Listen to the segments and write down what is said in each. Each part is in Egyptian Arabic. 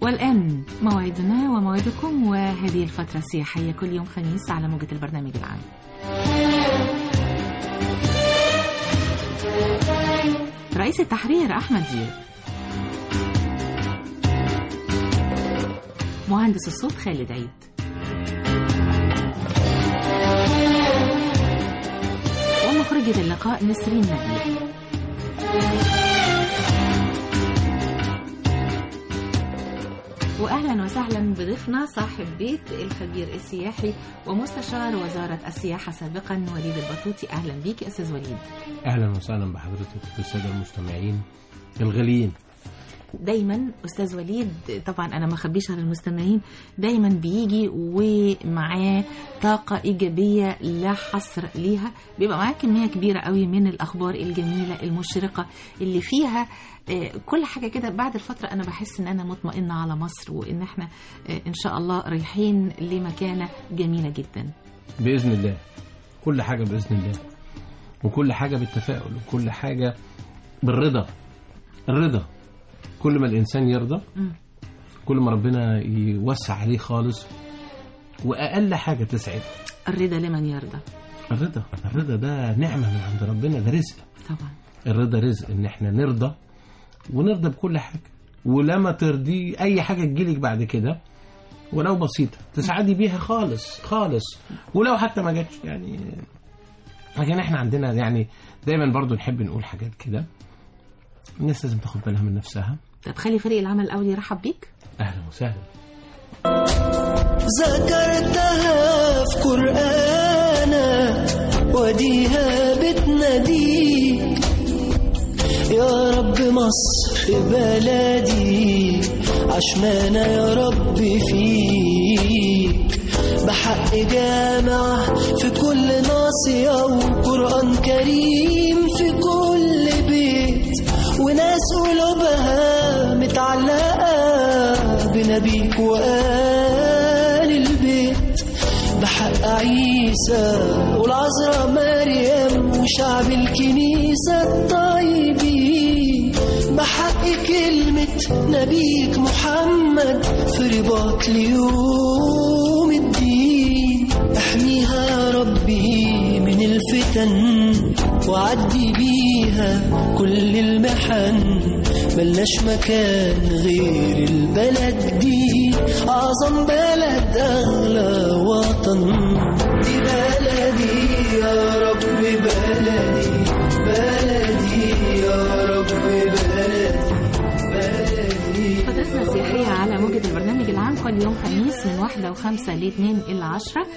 والآن موعدنا وموعدكم وهذه الفترة السياحية كل يوم خميس على موجة البرنامج العام رئيس التحرير أحمد زياد مهندس الصوت خالد عيد ومخرجة اللقاء نسرين نبيل واهلا وسهلا بضيفنا صاحب بيت الخبير السياحي ومستشار وزاره السياحه سابقا وليد البطوطي اهلا بيك يا استاذ وليد اهلا وسهلا بحضرتك والساده المستمعين الغاليين دايما استاذ وليد طبعا انا ما اخبيش على المستمعين دايما بيجي ومعاه طاقه ايجابيه لا حصر ليها بيبقى معاه كميه كبيره قوي من الاخبار الجميله المشرقه اللي فيها آه، كل حاجه كده بعد الفتره انا بحس ان انا مطمئنه على مصر وان احنا آه، ان شاء الله رايحين لمكانه جميله جدا باذن الله كل حاجه باذن الله وكل حاجه بالتفاؤل وكل حاجه بالرضا الرضا كل ما الانسان يرضى مم. كل ما ربنا يوسع عليه خالص واقل حاجه تسعده الرضا لمن يرضى الرضا الرضا ده نعمه من عند ربنا ده رزق طبعا الرضا رزق ان احنا نرضى ونرضى بكل حاجه ولما ترضي اي حاجه تجيلك بعد كده ولو بسيطه تسعدي بيها خالص خالص ولو حتى ما جاتش يعني لكن احنا عندنا يعني دايما برضو نحب نقول حاجات كده الناس لازم تاخد بالها من نفسها طب خلي فريق العمل الاول يرحب بيك اهلا وسهلا ذكرتها في قرآنك وديها بتناديك يا رب مصر بلدي عشمانة يا رب فيك بحق جامع في كل ناصية وقرآن كريم في كل بيت وناس قلوبها متعلقة بنبيك وآل البيت بحق عيسى والعذراء مريم وشعب الكنيسة الطيبين بحق كلمة نبيك محمد في رباط ليوم الدين احميها يا ربي من الفتن وعدي بيها كل المحن ملناش مكان غير البلد دي أعظم بلد أغلى وطن دي بلدي يا رب بلدي بلدي يا رب بلدي بلدي فترتنا السياحية على موجة البرنامج العام كل يوم خميس من واحدة وخمسة لاثنين إلى عشرة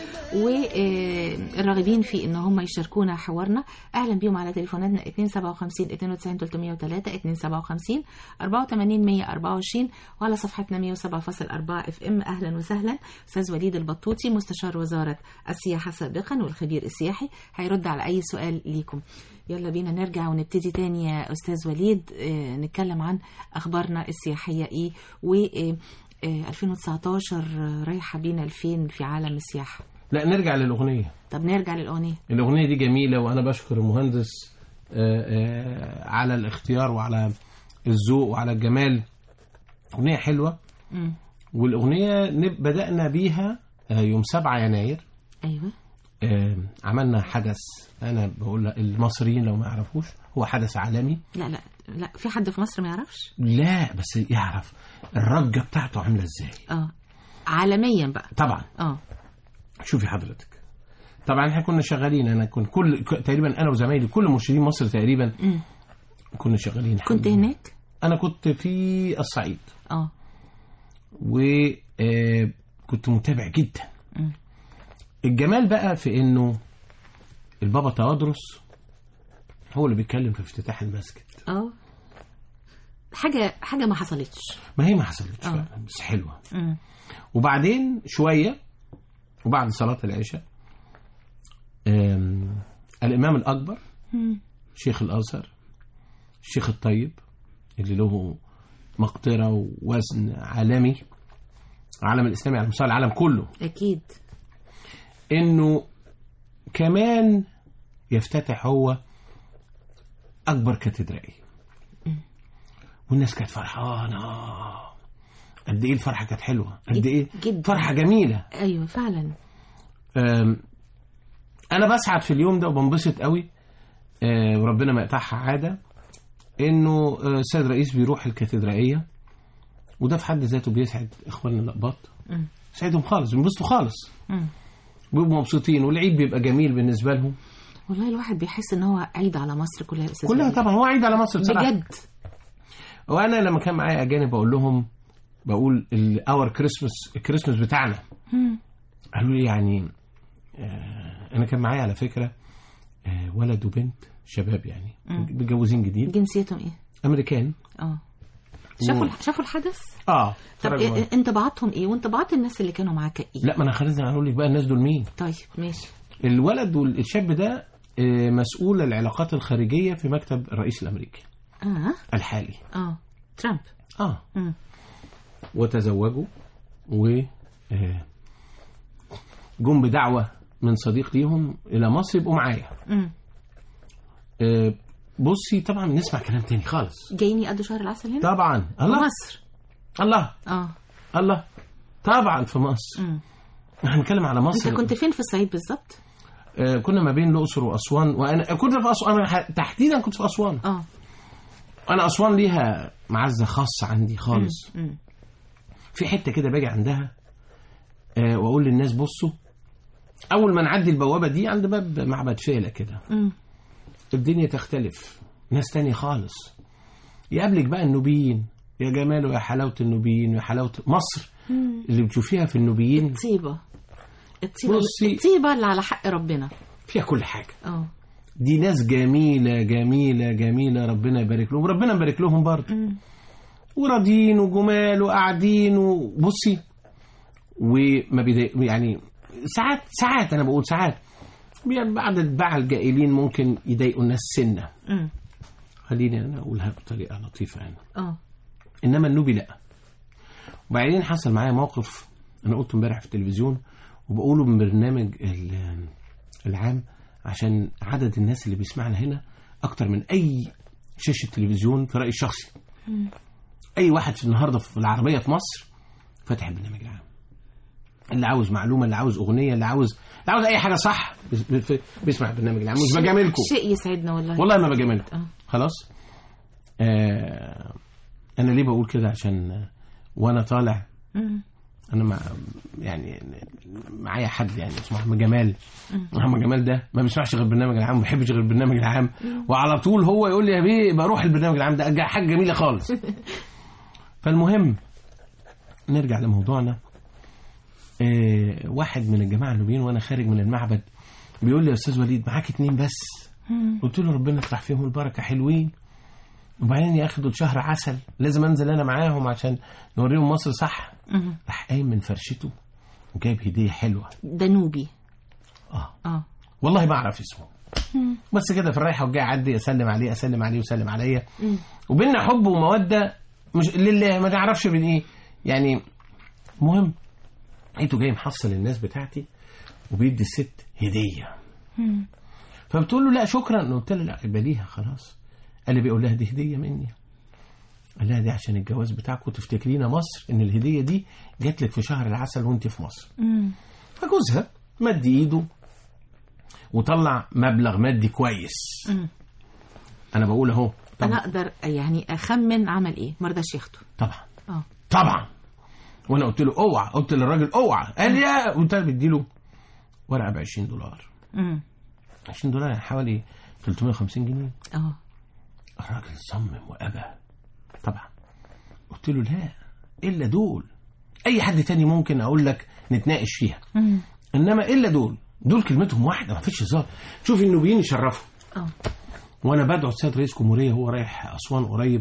والراغبين في إن هم يشاركونا حوارنا أهلا بيهم على تليفوناتنا 257 92 303 257 84 124 وعلى صفحتنا 107.4 اف ام أهلا وسهلا أستاذ وليد البطوطي مستشار وزارة السياحة سابقا والخبير السياحي هيرد على أي سؤال ليكم يلا بينا نرجع ونبتدي تاني يا أستاذ وليد آه، نتكلم عن أخبارنا السياحية إيه و آه، آه، 2019 رايحة بينا لفين في عالم السياحة لا نرجع للاغنيه طب نرجع للأغنية الاغنيه دي جميله وانا بشكر المهندس آه، آه، على الاختيار وعلى الذوق وعلى الجمال اغنيه حلوه مم. والاغنيه نب- بدانا بيها آه، يوم 7 يناير أيوة آه، عملنا حدث انا بقول المصريين لو ما يعرفوش هو حدث عالمي لا لا لا في حد في مصر ما يعرفش لا بس يعرف الرجه بتاعته عامله ازاي اه عالميا بقى طبعا اه شوفي حضرتك طبعا احنا كنا شغالين انا كنت كل ك- تقريبا انا وزمايلي كل مرشدين مصر تقريبا مم. كنا شغالين كنت حقيقي. هناك انا كنت في الصعيد اه وكنت متابع جدا مم. الجمال بقى في انه البابا توادرس هو اللي بيتكلم في افتتاح المسجد اه حاجة حاجة ما حصلتش ما هي ما حصلتش آه. فعلا بس حلوه مم. وبعدين شويه وبعد صلاه العشاء آم، الامام الاكبر مم. شيخ الازهر الشيخ الطيب اللي له مقطره ووزن عالمي العالم الاسلامي على مستوى العالم كله أكيد انه كمان يفتتح هو اكبر كاتدرائيه والناس كانت فرحانه قد ايه الفرحه كانت حلوه قد جد- ايه جدا. فرحه جميله ايوه فعلا أم، انا بسعد في اليوم ده وبنبسط قوي أه، وربنا ما يقطعها عاده انه أه، السيد الرئيس بيروح الكاتدرائيه وده في حد ذاته بيسعد اخواننا الاقباط مم. يسعدهم خالص بينبسطوا خالص مم. بيبقوا مبسوطين والعيد بيبقى جميل بالنسبه لهم والله الواحد بيحس ان هو عيد على مصر كلها يا استاذ كلها وليد. طبعا هو عيد على مصر بصراحه بجد وانا لما كان معايا اجانب بقول لهم بقول اور كريسماس الكريسماس بتاعنا مم. قالوا لي يعني آه انا كان معايا على فكره آه ولد وبنت شباب يعني متجوزين جديد جنسيتهم ايه؟ امريكان اه شافوا و- الح- شافوا الحدث؟ اه طب اتفرجوا إيه انطباعاتهم ايه؟ وانطباعات الناس اللي كانوا معاك ايه؟ لا ما انا خليني اقول لك بقى الناس دول مين طيب ماشي الولد والشاب ده آه، مسؤول العلاقات الخارجيه في مكتب الرئيس الامريكي اه الحالي اه ترامب اه مم. وتزوجوا و آه، جم بدعوه من صديق ليهم الى مصر يبقوا معايا مم. آه، بصي طبعا نسمع كلام تاني خالص جايين يقضوا شهر العسل هنا؟ طبعا في الله مصر الله اه الله طبعا في مصر مم. احنا بنتكلم على مصر انت كنت فين في الصعيد بالظبط؟ آه، كنا ما بين الاقصر واسوان وانا كنت في اسوان انا ح- تحديدا كنت في اسوان اه انا اسوان ليها معزه خاصه عندي خالص مم. في حته كده باجي عندها آه، واقول للناس بصوا اول ما نعدي البوابه دي عند باب معبد فيلة كده مم. الدنيا تختلف ناس تانية خالص يقابلك بقى النوبيين يا جمال ويا حلاوه النوبيين ويا حلاوه مصر اللي بتشوفيها في النوبيين طيبة الطيبة بصي. الطيبة اللي على حق ربنا فيها كل حاجه اه دي ناس جميله جميله جميله ربنا يبارك لهم وربنا يبارك لهم برضه مم. وراضيين وجمال وقاعدين وبصي وما بيضايق يعني ساعات ساعات انا بقول ساعات يعني بعض الباعة الجائلين ممكن يضايقوا الناس سنه مم. خليني انا اقولها بطريقه لطيفه انا اه انما النوبي لا وبعدين حصل معايا موقف انا قلته امبارح في التلفزيون وبقوله من برنامج ال- العام عشان عدد الناس اللي بيسمعنا هنا اكتر من اي شاشه تلفزيون في رايي الشخصي اي واحد في النهارده في العربيه في مصر فاتح البرنامج العام اللي عاوز معلومه اللي عاوز اغنيه اللي عاوز اللي عاوز اي حاجه صح بيس- بيس- بيسمع البرنامج العام مش بجاملكم شيء يسعدنا والله والله ما بجاملكم آه. خلاص آه انا ليه بقول كده عشان آه، وانا طالع مم. انا مع يعني معايا حد يعني اسمه محمد جمال محمد جمال ده ما بيسمعش غير البرنامج العام ما بيحبش غير البرنامج العام وعلى طول هو يقول لي يا بيه بروح البرنامج العام ده أجا- حاجه جميله خالص فالمهم نرجع لموضوعنا آه واحد من الجماعه النوبيين وانا خارج من المعبد بيقول لي يا استاذ وليد معاك اتنين بس قلت له ربنا يطرح فيهم البركه حلوين وبعدين ياخدوا شهر عسل لازم انزل انا معاهم عشان نوريهم مصر صح مم. راح قايم من فرشته وجايب هديه حلوه دانوبي اه اه والله ما اعرف اسمه بس كده في الرايحه والجايه اعدي اسلم عليه اسلم عليه وسلم عليا وبيننا حب وموده مش لله ما تعرفش من ايه يعني مهم لقيته جاي محصل الناس بتاعتي وبيدي الست هديه فبتقول له لا شكرا قلت له لا يبقى ليها خلاص قال لي بيقول لها دي هديه مني قال لها دي عشان الجواز بتاعكم تفتكرينا مصر ان الهديه دي جات لك في شهر العسل وانت في مصر مم. فجوزها مد ايده وطلع مبلغ مادي كويس مم. انا بقول اهو انا طبعا اقدر يعني اخمن عمل ايه ما رضاش ياخده طبعا اه طبعا وانا قلت له اوعى قلت للراجل اوعى قال لي يا قلت له بديله ورقه ب 20 دولار مم. 20 دولار يعني حوالي 350 جنيه اه الراجل صمم وابى طبعا قلت له لا الا دول اي حد تاني ممكن اقول لك نتناقش فيها مم. انما الا دول دول كلمتهم واحده ما فيش هزار شوف النوبيين يشرفوا اه وانا بدعو السيد رئيس الجمهوريه هو رايح اسوان قريب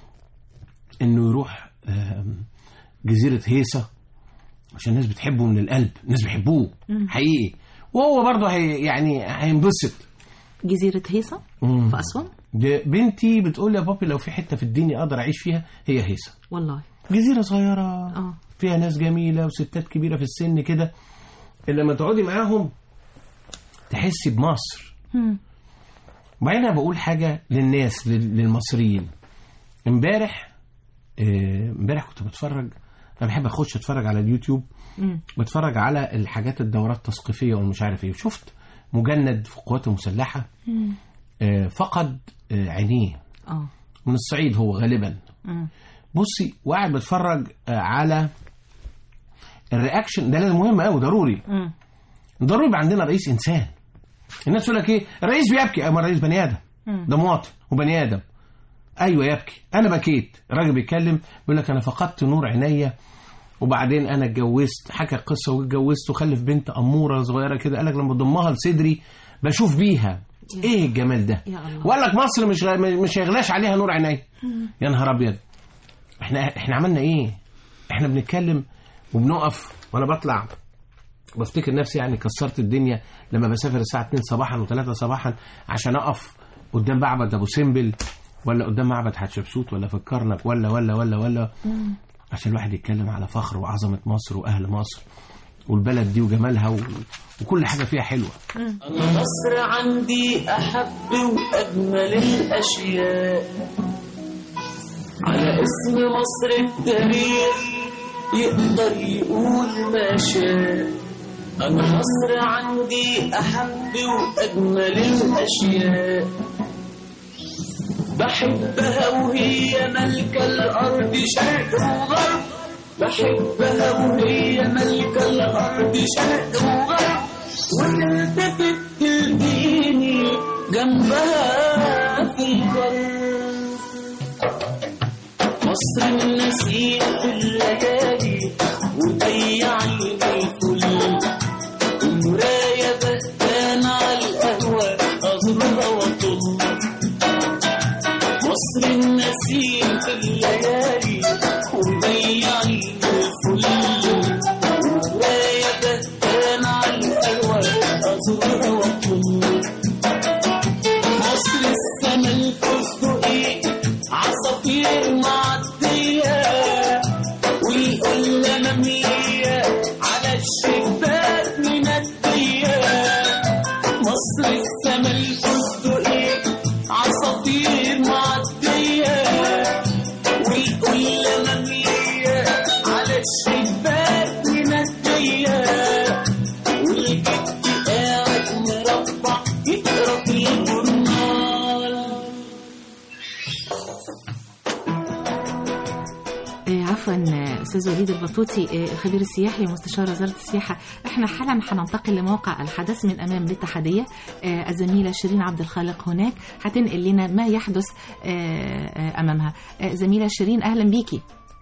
انه يروح آم، جزيره هيصه عشان الناس بتحبه من القلب الناس بيحبوه حقيقي وهو برضه هي يعني هينبسط جزيرة هيصة مم. في أسوان ده بنتي بتقول لي يا بابي لو في حته في الدنيا اقدر اعيش فيها هي هيصه والله جزيره صغيره اه فيها ناس جميله وستات كبيره في السن كده اللي لما تقعدي معاهم تحسي بمصر مم. وبعدين انا بقول حاجه للناس لل- للمصريين امبارح آه، امبارح كنت بتفرج انا بحب اخش اتفرج على اليوتيوب مم. بتفرج على الحاجات الدورات التثقيفيه والمش عارف ايه شفت مجند في القوات المسلحه مم. آه، فقد آه، عينيه اه من الصعيد هو غالبا مم. بصي وقاعد بتفرج آه، على الرياكشن ده لازم مهم قوي ضروري مم. ضروري يبقى عندنا رئيس انسان الناس تقول لك ايه الرئيس بيبكي اما الرئيس بني ادم مم. ده مواطن وبني ادم ايوه يبكي انا بكيت الراجل بيتكلم بيقول لك انا فقدت نور عينيا وبعدين انا اتجوزت حكى القصه واتجوزت وخلف بنت اموره صغيره كده قال لك لما ضمها لصدري بشوف بيها ايه الجمال ده يا الله. وقال لك مصر مش غ... مش هيغلاش عليها نور عينيا يا نهار ابيض احنا احنا عملنا ايه احنا بنتكلم وبنقف وانا بطلع بفتكر نفسي يعني كسرت الدنيا لما بسافر الساعه 2 صباحا و3 صباحا عشان اقف قدام معبد ابو سمبل ولا قدام معبد حتشبسوت ولا في الكرنك ولا ولا ولا ولا عشان الواحد يتكلم على فخر وعظمه مصر واهل مصر والبلد دي وجمالها و... وكل حاجه فيها حلوه أنا مصر عندي أحب وأجمل الأشياء على اسم مصر التاريخ يقدر يقول ما شاء أنا مصر عندي أحب وأجمل الأشياء بحبها وهي ملكة الأرض شرق وغرب بحبها وهي ملكة الأرض شرق وغرب وتلتفت تلقيني جنبها في القلب مصر النسيم في الليالي وضيعي الفل المراية بهتان على القهوة أزورها وأطل مصر النسيم في الليالي وضيعي الفل المراية بهتان على القهوة أزورها وأطل مصر السما الفستقي عصافير معدية والقلة مملية على الشباك مندية مصر السما الفستقي عصافير معدية والقلة مملية على الشباك مندية والجد قاعد مربع يقرا في الجورنال آه، عفوا آه، استاذ وليد البطوطي آه، الخبير السياحي ومستشار وزاره السياحه احنا حالا هننتقل لموقع الحدث من امام الاتحاديه آه، الزميله شيرين عبد الخالق هناك هتنقل لنا ما يحدث آه، آه، امامها آه، زميله شيرين اهلا بيكي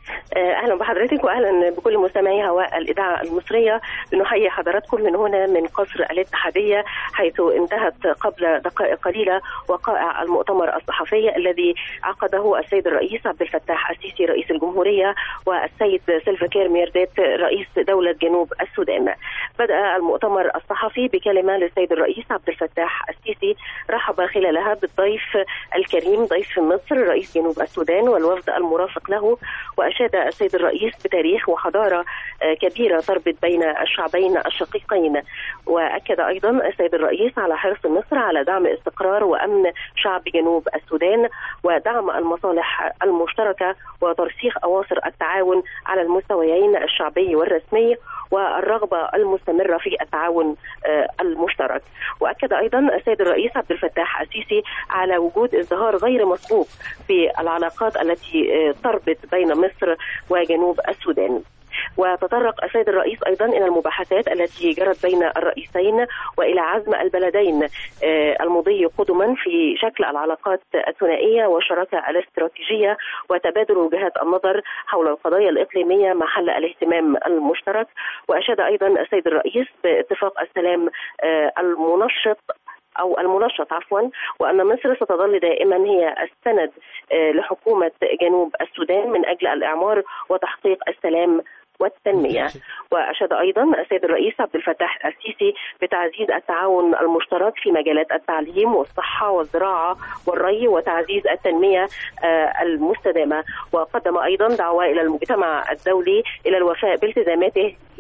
اهلا بحضرتك واهلا بكل مستمعي هواء الاذاعه المصريه بنحيي حضراتكم من هنا من قصر الاتحاديه حيث انتهت قبل دقائق قليله وقائع المؤتمر الصحفي الذي عقده السيد الرئيس عبد الفتاح السيسي رئيس الجمهوريه والسيد سيلفا كير ميرديت رئيس دوله جنوب السودان. بدا المؤتمر الصحفي بكلمه للسيد الرئيس عبد الفتاح السيسي رحب خلالها بالضيف الكريم ضيف مصر رئيس جنوب السودان والوفد المرافق له واشاد السيد الرئيس بتاريخ وحضاره آه، كبيره تربط بين الشعبين الشقيقين واكد ايضا السيد الرئيس على حرص مصر على دعم استقرار وامن شعب جنوب السودان ودعم المصالح المشتركه وترسيخ اواصر التعاون على المستويين الشعبي والرسمي والرغبه المستمره في التعاون آه، المشترك واكد ايضا السيد الرئيس عبد الفتاح السيسي على وجود ازدهار غير مسبوق في العلاقات التي آه، تربط بين مصر وجنوب السودان وتطرق السيد الرئيس ايضا الى المباحثات التي جرت بين الرئيسين والى عزم البلدين آه، المضي قدما في شكل العلاقات الثنائيه والشراكه الاستراتيجيه وتبادل وجهات النظر حول القضايا الاقليميه محل الاهتمام المشترك واشاد ايضا السيد الرئيس باتفاق السلام آه، المنشط او المنشط عفوا وان مصر ستظل دائما هي السند آه، لحكومه جنوب السودان من اجل الاعمار وتحقيق السلام والتنميه واشاد ايضا السيد الرئيس عبد الفتاح السيسي بتعزيز التعاون المشترك في مجالات التعليم والصحه والزراعه والري وتعزيز التنميه آه، المستدامه وقدم ايضا دعوه الى المجتمع الدولي الى الوفاء بالتزاماته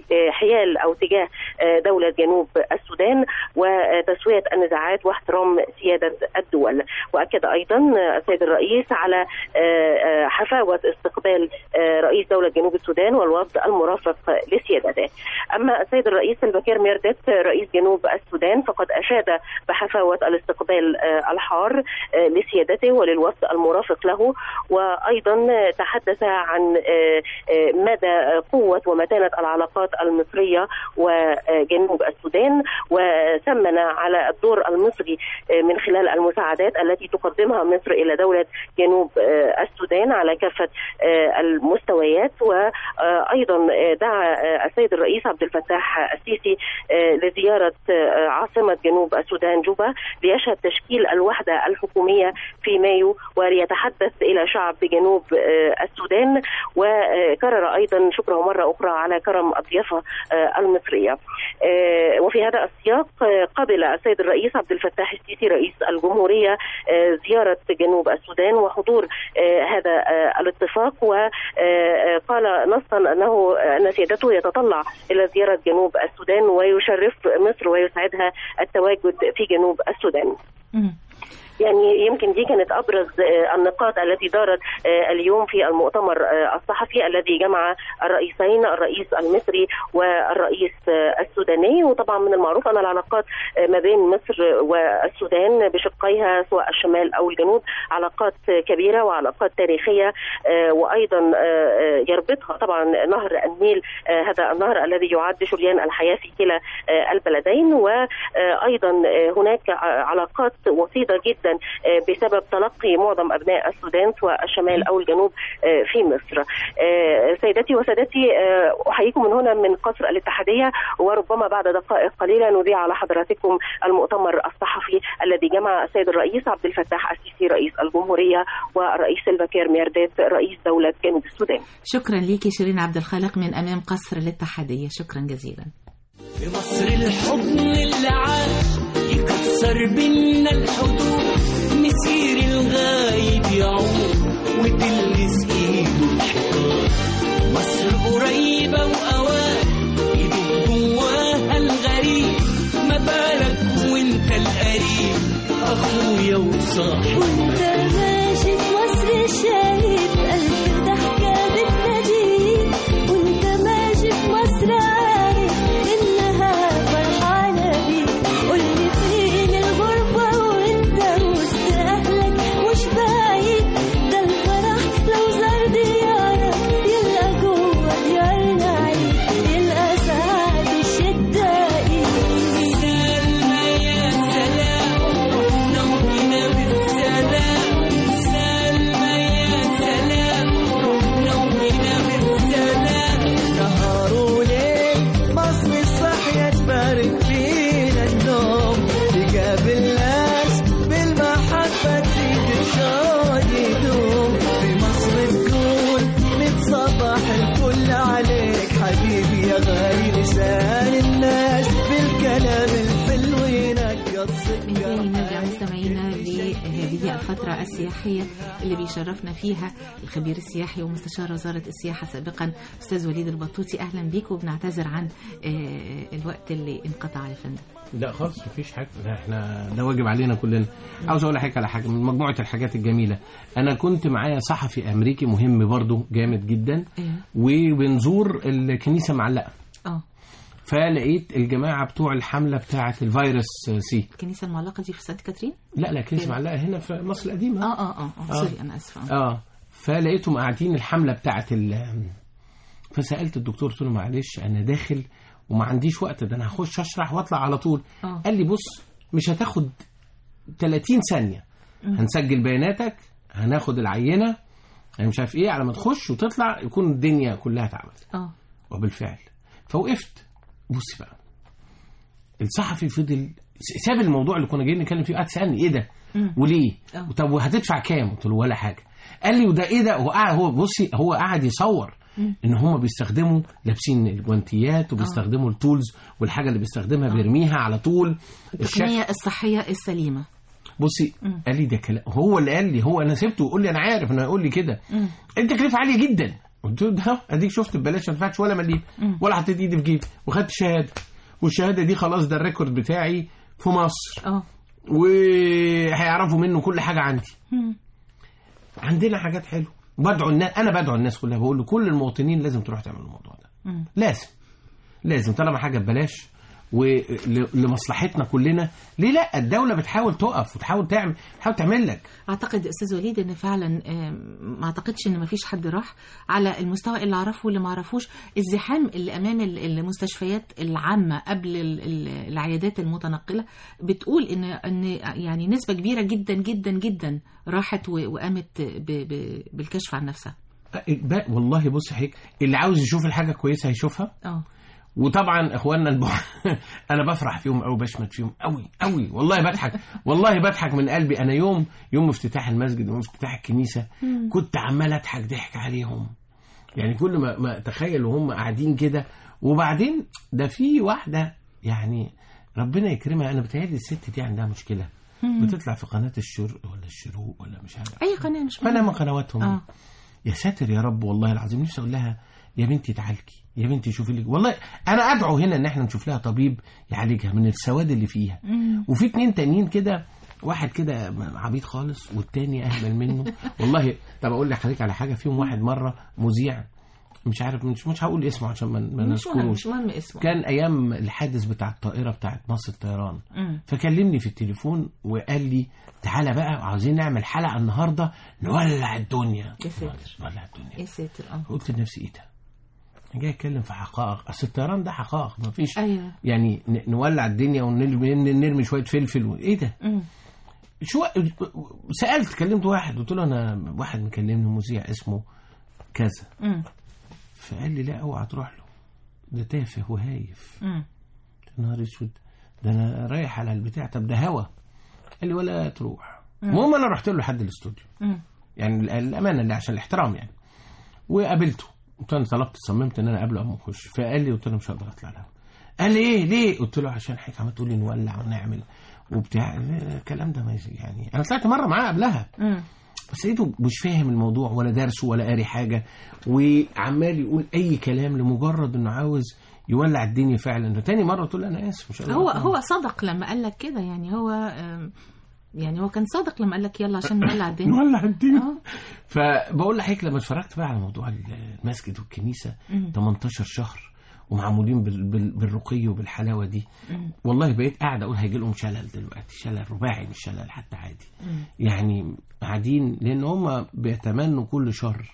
آه، حيال او تجاه آه، دوله جنوب السودان وتسويه النزاعات واحترام سياده الدول واكد ايضا آه، السيد الرئيس على آه، آه، حفاوه استقبال آه، رئيس دوله جنوب السودان والوفد المرافق لسيادته اما السيد الرئيس البكير ميردت رئيس جنوب السودان فقد اشاد بحفاوه الاستقبال آه، الحار آه، لسيادته وللوفد المرافق له وايضا آه، تحدث عن آه، آه، مدى قوه ومتانه العلاقات المصريه وجنوب السودان وثمن على الدور المصري آه، من خلال المساعدات التي تقدمها مصر الى دوله جنوب آه، السودان على كافه آه، المستويات وايضا دعا آه، السيد الرئيس عبد الفتاح السيسي آه، لزياره آه، عاصمه جنوب السودان جوبا ليشهد تشكيل الوحده الحكوميه في مايو وليتحدث الى شعب جنوب آه، السودان وكرر ايضا شكره مره اخرى على كرم الضيافه آه، المصريه آه، وفي هذا السياق آه، قبل السيد الرئيس عبد الفتاح السيسي رئيس الجمهوريه آه، زياره جنوب السودان وحضور آه، هذا آه، الاتفاق وقال نصا انه ان سيادته يتطلع الى زياره جنوب السودان ويشرف مصر ويسعدها التواجد في جنوب السودان. مم. يعني يمكن دي كانت ابرز آه، النقاط التي دارت آه، اليوم في المؤتمر آه، الصحفي الذي جمع الرئيسين الرئيس المصري والرئيس آه، السوداني وطبعا من المعروف ان العلاقات آه، ما بين مصر والسودان بشقيها سواء الشمال او الجنوب علاقات آه، كبيره وعلاقات تاريخيه آه، وايضا آه، آه، يربطها طبعا نهر النيل آه، هذا النهر الذي يعد شريان الحياه في كلا آه، البلدين وايضا آه، هناك ع- علاقات وطيده جدا آه، بسبب تلقي معظم ابناء السودان سواء الشمال او الجنوب آه، في مصر. آه، سيداتي وسادتي آه، احييكم من هنا من قصر الاتحاديه وربما بعد دقائق قليله نذيع على حضراتكم المؤتمر الصحفي الذي جمع السيد الرئيس عبد الفتاح السيسي رئيس الجمهوريه والرئيس البكير ميردات رئيس دوله جنوب السودان. شكرا ليكي شيرين عبد الخالق من امام قصر الاتحاديه شكرا جزيلا في مصر الحضن اللي عاش يكسر بينا الحدود مسير الغايب يعود وتلمس ايده الحيطان مصر قريبة وأوان ايدك جواها الغريب ما بالك وانت القريب اخويا وصاحب وانت ماشي في مصر شايف ألف ضحكة بتناديك وانت ماشي في مصر عارف إنها فرحانة بيك قولي فين الغربة وانت وسط أهلك مش بعيد ده الفرح لو زار ديارك يلقى جوه ديارنا عيد يلقى ساعات الشدة إيد سلمى يا سلام رحنا وجينا بالسلام سلمى يا سلام رحنا وجينا بالسلام نهار وليل مصر الصحية تبارك فينا النوم تقابل ناس بالمحبة تزيد الشوق يدوم في مصر تقول نتصبح الكل عليك حبيبي يا غالي لسان الناس بالكلام الحلو ينقض من تاني نرجع صدق مستمعينا لهذه الفترة السياحية اللي بيشرفنا فيها الخبير السياحي ومستشار وزارة السياحة سابقا أستاذ وليد البطوطي أهلا بيك وبنعتذر عن آه، الوقت اللي انقطع يا فندم لا خالص مفيش حاجه ده احنا ده واجب علينا كلنا عاوز اقول لحضرتك على حاجه من مجموعه الحاجات الجميله انا كنت معايا صحفي امريكي مهم برضو جامد جدا ايه وبنزور الكنيسه معلقه اه فلقيت الجماعه بتوع الحمله بتاعه الفيروس سي الكنيسة المعلقة دي في سانت كاترين لا لا كنيسه فين؟ معلقه هنا في مصر القديمه اه اه اه, آه. سوري أنا آسفة آه. اه فلقيتهم قاعدين الحمله بتاعت ال فسالت الدكتور قلت له معلش انا داخل وما عنديش وقت ده انا هخش اشرح واطلع على طول آه. قال لي بص مش هتاخد 30 ثانيه هنسجل بياناتك هناخد العينه يعني مش عارف ايه على ما تخش وتطلع يكون الدنيا كلها اتعملت اه وبالفعل فوقفت بص بقى الصحفي فضل ساب الموضوع اللي كنا جايين نتكلم فيه قعد سالني ايه ده مم. وليه آه. طب وهتدفع كام قلت له ولا حاجه قال لي وده ايه ده هو قاعد هو بصي هو قاعد يصور ان هم بيستخدموا لابسين الجوانتيات وبيستخدموا التولز والحاجه اللي بيستخدمها بيرميها على طول الشكل التقنية الصحية السليمة بصي قال لي ده كلام هو اللي قال لي هو انا سبته يقول لي انا عارف انه هيقول لي كده مم. التكلفه عاليه جدا قلت له ده اديك شفت ببلاش ما دفعتش ولا مليم ولا حطيت ايدي في جيبي وخدت شهاده والشهاده دي خلاص ده الريكورد بتاعي في مصر اه وهيعرفوا منه كل حاجه عندي مم. عندنا حاجات حلوه بدعو الناس انا بدعو الناس كلها بقول لكل المواطنين لازم تروح تعمل الموضوع ده مم. لازم لازم طالما حاجه ببلاش ولمصلحتنا كلنا ليه لا الدوله بتحاول تقف وتحاول تعمل تحاول تعمل لك اعتقد استاذ وليد ان فعلا آم، ما اعتقدش ان ما فيش حد راح على المستوى اللي اعرفه واللي ما اعرفوش الزحام اللي امام ال- المستشفيات العامه قبل ال- ال- العيادات المتنقله بتقول ان ان يعني نسبه كبيره جدا جدا جدا راحت و- وقامت ب- ب- بالكشف عن نفسها بقى والله بص حضرتك اللي عاوز يشوف الحاجه كويسه هيشوفها اه وطبعا اخواننا البع... انا بفرح فيهم قوي بشمت فيهم قوي قوي والله بضحك والله بضحك من قلبي انا يوم يوم افتتاح المسجد ويوم افتتاح الكنيسه كنت عمال اضحك ضحك عليهم يعني كل ما ما اتخيل وهم قاعدين كده وبعدين ده في واحده يعني ربنا يكرمها انا بتهيألي الست دي عندها مشكله بتطلع في قناه الشرق ولا الشروق ولا مش عارف اي قناه مش قناه مهم. من قنواتهم اه يا ساتر يا رب والله العظيم نفسي اقول لها يا بنتي تعالجي يا بنتي شوفي لك والله انا ادعو هنا ان احنا نشوف لها طبيب يعالجها من السواد اللي فيها وفي اتنين تانيين كده واحد كده عبيط خالص والتاني اهبل منه والله طب اقول لحضرتك على حاجه فيهم واحد مره مذيع مش عارف مش مش هقول اسمه عشان ما ما مش مهم نذكروش مش مهم اسمه كان ايام الحادث بتاع الطائره بتاعت مصر الطيران مم. فكلمني في التليفون وقال لي تعالى بقى عاوزين نعمل حلقه النهارده نولع الدنيا يا ساتر. نولع الدنيا يا ساتر اه قلت لنفسي ايه ده؟ انا جاي اتكلم في حقائق اصل الطيران ده حقائق ما فيش ايوه يعني ن- نولع الدنيا ونرمي نرمي شويه فلفل و... ايه ده؟ مم. شو سالت كلمت واحد قلت له انا واحد مكلمني مذيع اسمه كذا مم. فقال لي لا اوعى تروح له ده تافه وهايف مم. يا نهار اسود ده انا رايح على البتاع طب ده هوا قال لي ولا تروح المهم انا رحت له لحد الاستوديو مم. يعني ال- الامانه اللي عشان الاحترام يعني وقابلته قلت له انا طلبت صممت ان انا اقابله قبل ما اخش فقال لي قلت له مش هقدر اطلع الهوا قال لي ايه ليه قلت له عشان حضرتك عمال تقول لي نولع ونعمل وبتاع الكلام ده ما يز- يعني انا طلعت مره معاه قبلها مم. بس لقيته مش فاهم الموضوع ولا دارسه ولا قاري حاجه وعمال يقول اي كلام لمجرد انه عاوز يولع الدنيا فعلا تاني مره قلت له انا اسف مش هقدر هو أطلع. هو صدق لما قال لك كده يعني هو آم، يعني هو كان صادق لما قال لك يلا عشان نولع الدنيا نولع الدنيا اه فبقول لحضرتك لما اتفرجت بقى على موضوع المسجد والكنيسه 18 شهر ومعمولين بال- بال- بالرقي وبالحلاوه دي والله بقيت قاعد اقول هيجي لهم شلل دلوقتي شلل رباعي مش شلل حتى عادي يعني قاعدين لان هم بيتمنوا كل شر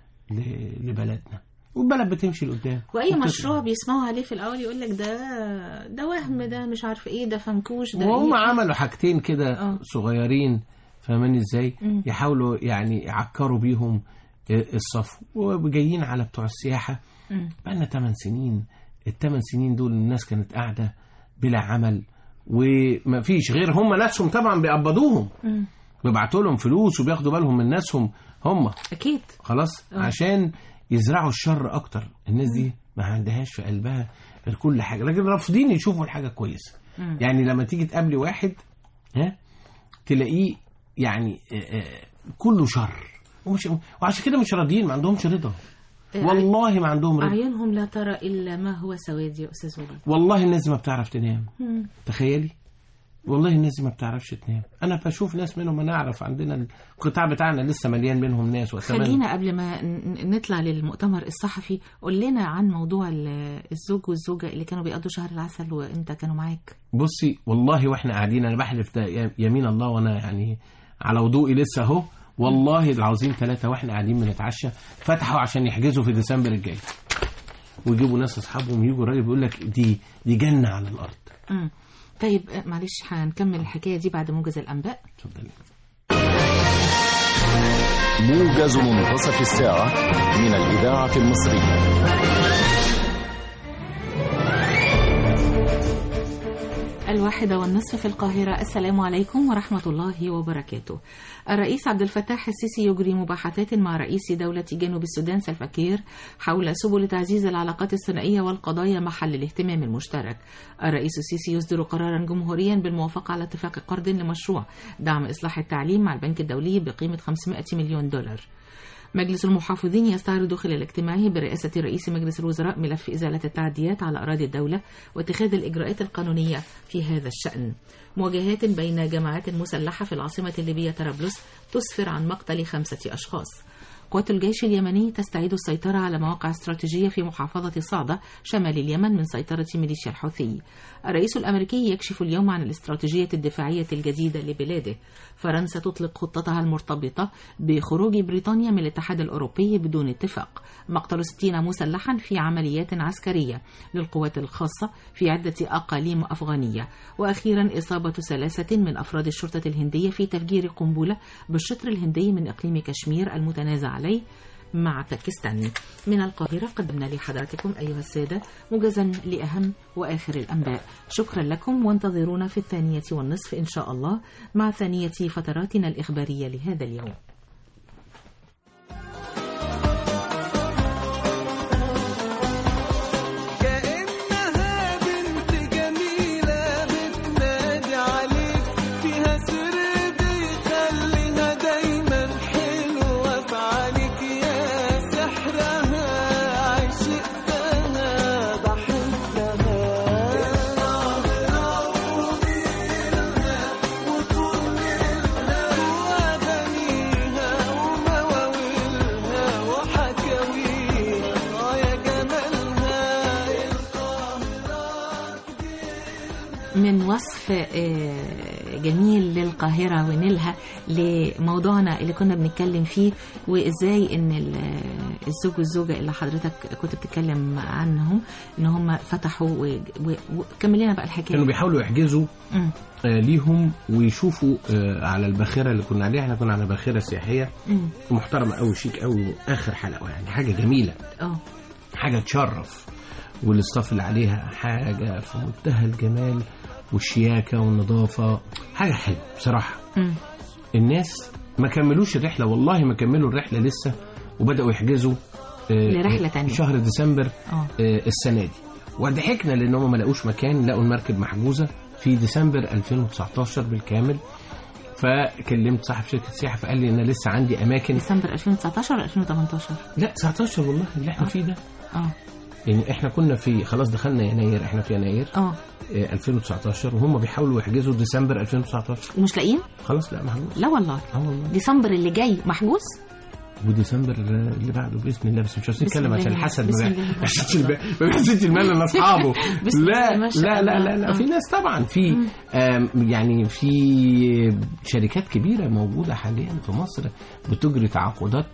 ل- لبلدنا والبلد بتمشي لقدام واي وبتطلع. مشروع بيسمعوا عليه في الاول يقول لك ده ده وهم ده مش عارف ايه ده فنكوش ده وهم إيه. عملوا حاجتين كده آه. صغيرين فاهماني ازاي مم. يحاولوا يعني يعكروا بيهم الصف وجايين على بتوع السياحه مم. بقالنا 8 سنين الثمان سنين دول الناس كانت قاعده بلا عمل وما فيش غير هم ناسهم طبعا بيقبضوهم مم. بيبعتوا لهم فلوس وبياخدوا بالهم من ناسهم هم اكيد خلاص آه. عشان يزرعوا الشر اكتر الناس دي ما عندهاش في قلبها غير كل حاجه لكن رافضين يشوفوا الحاجه كويسه مم. يعني لما تيجي تقابلي واحد ها تلاقيه يعني آه، آه، كله شر ومش وعشان كده مش راضيين ما عندهمش رضا آه، والله ما عندهم رضا اعينهم لا ترى الا ما هو سواد يا استاذ وليد والله الناس دي ما بتعرف تنام مم. تخيلي والله الناس دي ما بتعرفش تنام انا بشوف ناس منهم انا اعرف عندنا القطاع بتاعنا لسه مليان منهم ناس واتمنى خلينا قبل ما ن- نطلع للمؤتمر الصحفي قول لنا عن موضوع ال- الزوج والزوجة اللي كانوا بيقضوا شهر العسل وانت كانوا معاك بصي والله واحنا قاعدين انا بحلف ده ي- يمين الله وانا يعني على وضوئي لسه اهو والله العظيم ثلاثة واحنا قاعدين بنتعشى فتحوا عشان يحجزوا في ديسمبر الجاي ويجيبوا ناس اصحابهم يجوا الراجل بيقول لك دي دي جنة على الارض مم. طيب آه، معلش هنكمل الحكاية دي بعد موجز الأنباء اتفضلي موجز منتصف الساعة من الإذاعة المصرية الواحدة والنصف في القاهرة السلام عليكم ورحمة الله وبركاته الرئيس عبد الفتاح السيسي يجري مباحثات مع رئيس دولة جنوب السودان سلفاكير حول سبل تعزيز العلاقات الثنائية والقضايا محل الاهتمام المشترك الرئيس السيسي يصدر قرارا جمهوريا بالموافقة على اتفاق قرض لمشروع دعم إصلاح التعليم مع البنك الدولي بقيمة 500 مليون دولار مجلس المحافظين يستعرض خلال اجتماعه برئاسة رئيس مجلس الوزراء ملف إزالة التعديات على أراضي الدولة واتخاذ الإجراءات القانونية في هذا الشأن مواجهات بين جماعات مسلحة في العاصمة الليبية طرابلس تسفر عن مقتل خمسة أشخاص قوات الجيش اليمني تستعيد السيطرة على مواقع استراتيجية في محافظة صعدة شمال اليمن من سيطرة ميليشيا الحوثي. الرئيس الأمريكي يكشف اليوم عن الاستراتيجية الدفاعية الجديدة لبلاده. فرنسا تطلق خطتها المرتبطة بخروج بريطانيا من الاتحاد الأوروبي بدون اتفاق. مقتل 60 مسلحا في عمليات عسكرية للقوات الخاصة في عدة أقاليم أفغانية. وأخيرا إصابة ثلاثة من أفراد الشرطة الهندية في تفجير قنبلة بالشطر الهندي من إقليم كشمير المتنازع عليه مع باكستان من القاهرة قدمنا لحضراتكم أيها السادة موجزا لأهم وآخر الأنباء شكرا لكم وانتظرونا في الثانية والنصف إن شاء الله مع ثانية فتراتنا الإخبارية لهذا اليوم كأنها بنت جميلة بتنادي عليك فيها سر بيخليها دايما حلوة في عليك يا سحرها عشقتها بحبها وأغانيها ومواويلها وحكاويها آه يا جمالها من وصف آه، جميل للقاهرة ونيلها لموضوعنا اللي كنا بنتكلم فيه وازاي ان ال- الزوج والزوجة اللي حضرتك كنت بتتكلم عنهم ان هم فتحوا و- و- وكمل لنا بقى الحكاية كانوا بيحاولوا يحجزوا مم. آه، ليهم ويشوفوا آه، على الباخره اللي كنا عليها احنا كنا على باخره سياحيه مم. محترمه قوي شيك قوي اخر حلقه يعني حاجه جميله اه حاجه تشرف والاستاف اللي عليها حاجه في منتهى الجمال والشياكه والنظافه حاجه حلوه بصراحه مم. الناس ما كملوش الرحله والله ما كملوا الرحله لسه وبداوا يحجزوا آه، لرحلة آه، تانية. شهر ديسمبر اه آه، السنه دي وضحكنا لان هم ما لقوش مكان لقوا المركب محجوزه في ديسمبر 2019 بالكامل فكلمت صاحب شركه سياحه فقال لي انا لسه عندي اماكن ديسمبر 2019 ولا 2018 لا 19 والله اللي احنا فيه ده اه يعني احنا كنا في خلاص دخلنا يناير احنا في يناير اه آه، 2019 وهم بيحاولوا يحجزوا ديسمبر 2019 ومش لاقيين خلاص لا محجوز لا والله اه والله ديسمبر اللي جاي محجوز وديسمبر اللي بعده باذن الله بس مش عايزين بسم نتكلم الله. عشان الحسد بسم ما الله. بيحسدش الب- ما بيحسدش المال لاصحابه بسم لا الله ما شاء لا لا الله. لا, لا آه. في ناس طبعا في آم، يعني في شركات كبيره موجوده حاليا في مصر بتجري تعاقدات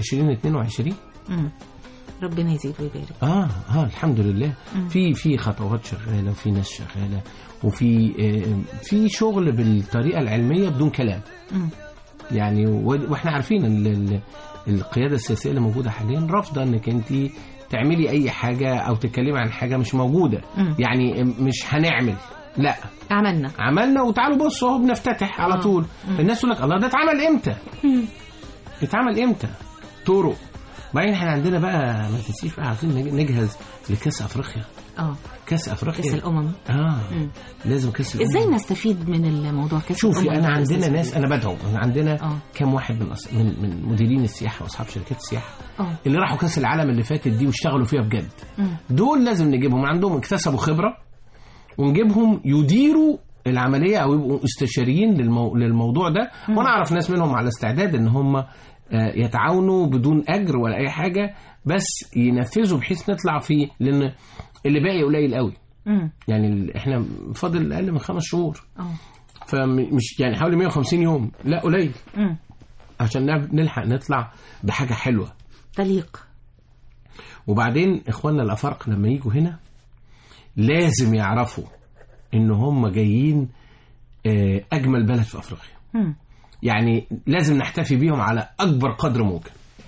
2022 مم. ربنا يزيد ويبارك اه اه الحمد لله في في خطوات شغاله وفي ناس شغاله وفي آه، في شغل بالطريقه العلميه بدون كلام مم. يعني و- واحنا عارفين ال- ال- القياده السياسيه اللي موجوده حاليا رافضه انك انت تعملي اي حاجه او تتكلمي عن حاجه مش موجوده مم. يعني مش هنعمل لا عملنا عملنا وتعالوا بصوا اهو بنفتتح على آه. طول مم. الناس تقول لك الله ده اتعمل امتى اتعمل امتى طرق بعدين احنا عندنا بقى ما تنسيش بقى عايزين نج- نجهز لكاس افريقيا اه كاس افريقيا كاس الامم اه مم. لازم كاس الأمم. ازاي نستفيد من الموضوع كاس شوفي الأمم انا يا عندنا أستاذ ناس وليد؟ انا بدعو أنا عندنا آه. كام واحد من أص... من من مديرين السياحه واصحاب شركات السياحه اه اللي راحوا كاس العالم اللي فاتت دي واشتغلوا فيها بجد مم. دول لازم نجيبهم عندهم اكتسبوا خبره ونجيبهم يديروا العمليه او يبقوا استشاريين للمو... للموضوع ده وانا اعرف ناس منهم على استعداد ان هم آه، يتعاونوا بدون اجر ولا اي حاجه بس ينفذوا بحيث نطلع فيه لان اللي باقي قليل قوي مم. يعني ال- احنا فاضل اقل من خمس شهور اه فمش يعني حوالي 150 يوم لا قليل مم. عشان نب- نلحق نطلع بحاجه حلوه تليق وبعدين اخواننا الافارقه لما يجوا هنا لازم يعرفوا ان هم جايين آه، اجمل بلد في افريقيا مم. يعني لازم نحتفي بيهم على اكبر قدر ممكن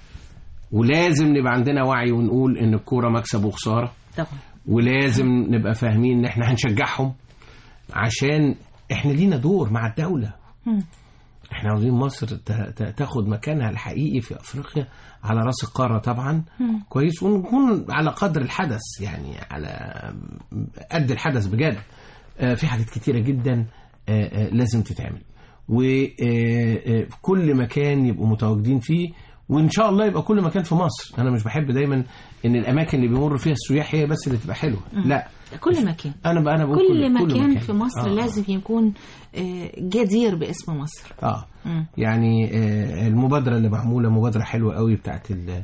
ولازم نبقى عندنا وعي ونقول ان الكوره مكسب وخساره طبعا ولازم نبقى فاهمين ان احنا هنشجعهم عشان احنا لينا دور مع الدوله مم. احنا عاوزين مصر ت- ت- تاخد مكانها الحقيقي في افريقيا على راس القاره طبعا مم. كويس ونكون على قدر الحدث يعني على قد الحدث بجد آه، في حاجات كتيره جدا آه، آه، لازم تتعمل وكل مكان يبقوا متواجدين فيه وان شاء الله يبقى كل مكان في مصر انا مش بحب دايما ان الاماكن اللي بيمر فيها السياح هي بس اللي تبقى حلوه لا كل مكان انا بقى انا بقول كل مكان في مصر آه. لازم يكون آه، جدير باسم مصر اه مم. يعني آه المبادره اللي معموله مبادره حلوه قوي بتاعت ال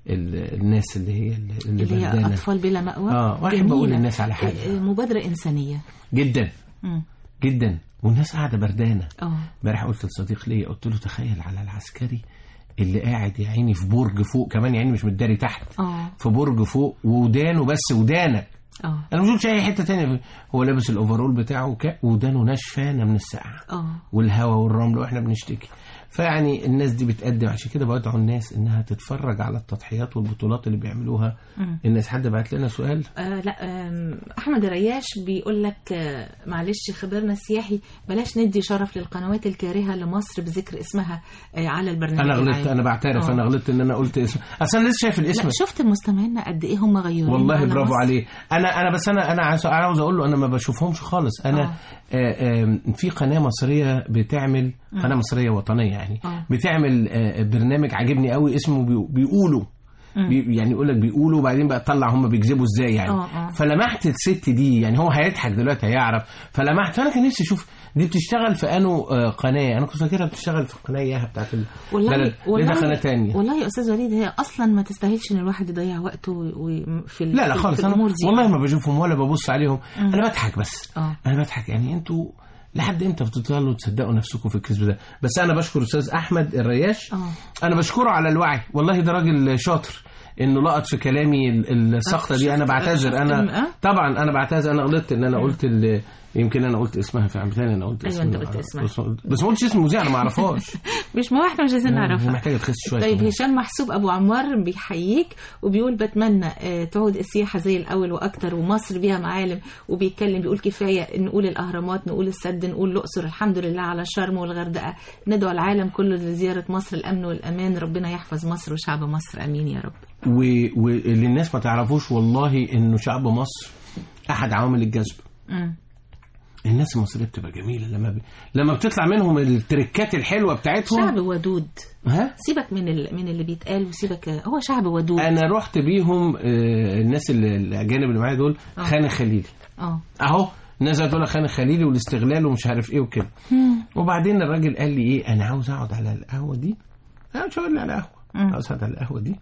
ال الناس اللي هي اللي, اللي هي بردانة. أطفال بلا مأوى آه، وأحب جميلة. أقول للناس على حاجة. آه، مبادرة إنسانية جدا مم. جدا والناس قاعده بردانه اه امبارح قلت لصديق ليا قلت له تخيل على العسكري اللي قاعد يا عيني في برج فوق كمان يا عيني مش متداري تحت اه في برج فوق ودانه بس ودانك اه انا مش قلتش اي حته تانية هو لابس الاوفرول بتاعه وكا- ودانه ناشفانه من السقعه اه والهواء والرمل واحنا بنشتكي فيعني الناس دي بتقدم عشان كده بدعو الناس انها تتفرج على التضحيات والبطولات اللي بيعملوها مم. الناس حد بعت لنا سؤال آه لا آم، احمد الرياش بيقول لك آه، معلش خبرنا السياحي بلاش ندي شرف للقنوات الكارهه لمصر بذكر اسمها آه، على البرنامج انا غلطت العام. انا بعترف آه. انا غلطت ان انا قلت اسم اصل انا لسه شايف الاسم لا شفت مستمعينا قد ايه هم غيروا والله برافو عليه انا انا بس انا انا عايز أنا عاوز اقول له انا ما بشوفهمش خالص انا آه. آه. آه في قناه مصريه بتعمل قناه مصريه وطنيه يعني آه. بتعمل آه برنامج عاجبني قوي اسمه بي- بيقولوا بي يعني يقول لك بيقولوا وبعدين بقى تطلع هم بيكذبوا ازاي يعني آه، آه. فلمحت الست دي يعني هو هيضحك دلوقتي هيعرف فلمحت فانا كان نفسي اشوف دي بتشتغل في انو آه، قناه انا كنت فاكرها بتشتغل في القناه اياها بتاعت ال- والله بلد والله لقيتها قناه تانية والله يا استاذ وليد هي اصلا ما تستاهلش ان الواحد يضيع وقته و- في ال- لا لا في- خالص في انا الامور دي والله ما بشوفهم ولا ببص عليهم انا بضحك بس آه. انا بضحك يعني انتوا لحد امتى بتفضلوا تصدقوا نفسكم في الكذب ده بس انا بشكر استاذ احمد الرياش آه. انا بشكره على الوعي والله ده راجل شاطر انه لقط في كلامي ال- السقطه دي انا شفت- بعتذر شفت انا الم- آه؟ طبعا انا بعتذر انا غلطت ان انا قلت ال- يمكن انا قلت اسمها في عم تاني انا قلت أيوة، اسمها. أنت قلت اسمها. بس بس ما قلتش اسم المذيع انا ما اعرفهاش مش ما احنا مش عايزين هي نعرفها محتاجه تخس شويه طيب كمان. هشام محسوب ابو عمار بيحييك وبيقول بتمنى آه، تعود السياحه زي الاول واكتر ومصر بيها معالم وبيتكلم بيقول كفايه نقول الاهرامات نقول السد نقول الاقصر الحمد لله على شرم والغردقه ندعو العالم كله لزياره مصر الامن والامان ربنا يحفظ مصر وشعب مصر امين يا رب و- واللي الناس ما تعرفوش والله انه شعب مصر احد عوامل الجذب مم. الناس المصريه بتبقى جميله لما ب... لما بتطلع منهم التركات الحلوه بتاعتهم شعب ودود ها سيبك من ال... من اللي بيتقال وسيبك هو شعب ودود انا رحت بيهم آه، الناس اللي الاجانب اللي معايا دول آه. خان خليلي اه اهو الناس هتقول لك خان خليلي والاستغلال ومش عارف ايه وكده وبعدين الراجل قال لي ايه انا عاوز اقعد على القهوه دي انا مش هقول لي على قهوه مم. عاوز اقعد على القهوه دي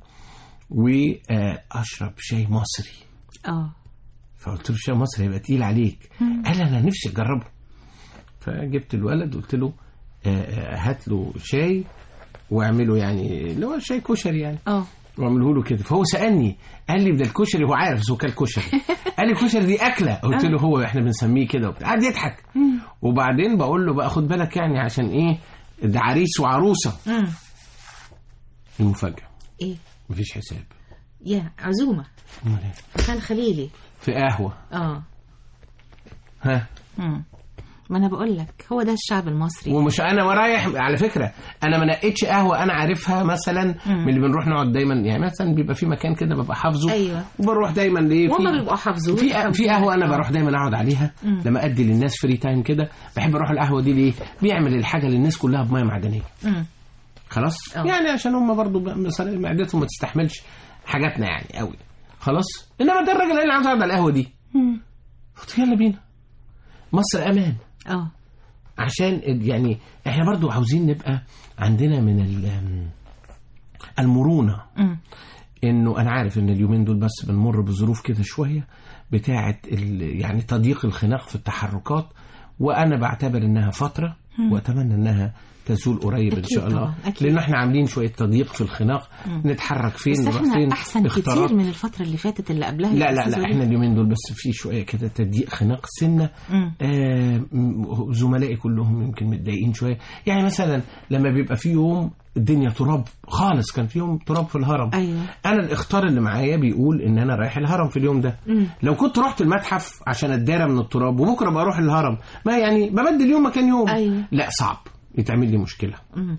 واشرب شاي مصري اه فقلت له شاي مصري هيبقى تقيل عليك قال انا نفسي اجربه فجبت الولد قلت له آه، آه، هات له شاي واعمله يعني اللي هو شاي كشري يعني اه واعمله له كده فهو سالني قال لي ده الكشري هو عارف سو كان كشري قال لي الكشري دي اكله قلت له هو احنا بنسميه كده وبتاع قعد يضحك وبعدين بقول له بقى خد بالك يعني عشان ايه ده عريس وعروسه مم. المفاجاه ايه مفيش حساب يا عزومه أمال إيه؟ خان خليلي في قهوه اه ها مم. ما انا بقول لك هو ده الشعب المصري ومش انا ورايح على فكره انا ما نقيتش قهوه انا عارفها مثلا من اللي بنروح نقعد دايما يعني مثلا بيبقى في مكان كده ببقى حافظه ايوه وبروح دايما ليه وهم في بيبقوا حافظين في في قهوه انا بروح دايما اقعد عليها مم. لما ادي للناس فري تايم كده بحب اروح القهوه دي ليه بيعمل الحاجه للناس كلها بميه معدنيه مم. خلاص أه. يعني عشان هم برضو ب- مثلا معدتهم ما تستحملش حاجاتنا يعني قوي خلاص انما ده الراجل اللي عاوز اقعد على القهوه دي مم. قلت يلا بينا مصر امان اه عشان يعني احنا برضو عاوزين نبقى عندنا من ال- المرونه مم. انه انا عارف ان اليومين دول بس بنمر بظروف كده شويه بتاعه ال- يعني تضييق الخناق في التحركات وانا بعتبر انها فتره واتمنى انها تزول قريب ان أكيد شاء الله طبعاً، أكيد. لان احنا عاملين شويه تضييق في الخناق نتحرك فين بس نروح احنا فين احسن اختراق. كتير من الفتره اللي فاتت اللي قبلها لا يا لا أستاذ لا وليد. احنا اليومين دول بس في شويه كده تضييق خناق سنه مم. آه م- زملائي كلهم يمكن متضايقين شويه يعني مثلا لما بيبقى في يوم الدنيا تراب خالص كان في يوم تراب في الهرم ايوه انا الاختار اللي معايا بيقول ان انا رايح الهرم في اليوم ده مم. لو كنت رحت المتحف عشان اتدارى من التراب وبكره بروح الهرم ما يعني ببدل يوم مكان يوم أيوة. لا صعب يتعمل لي مشكله مم.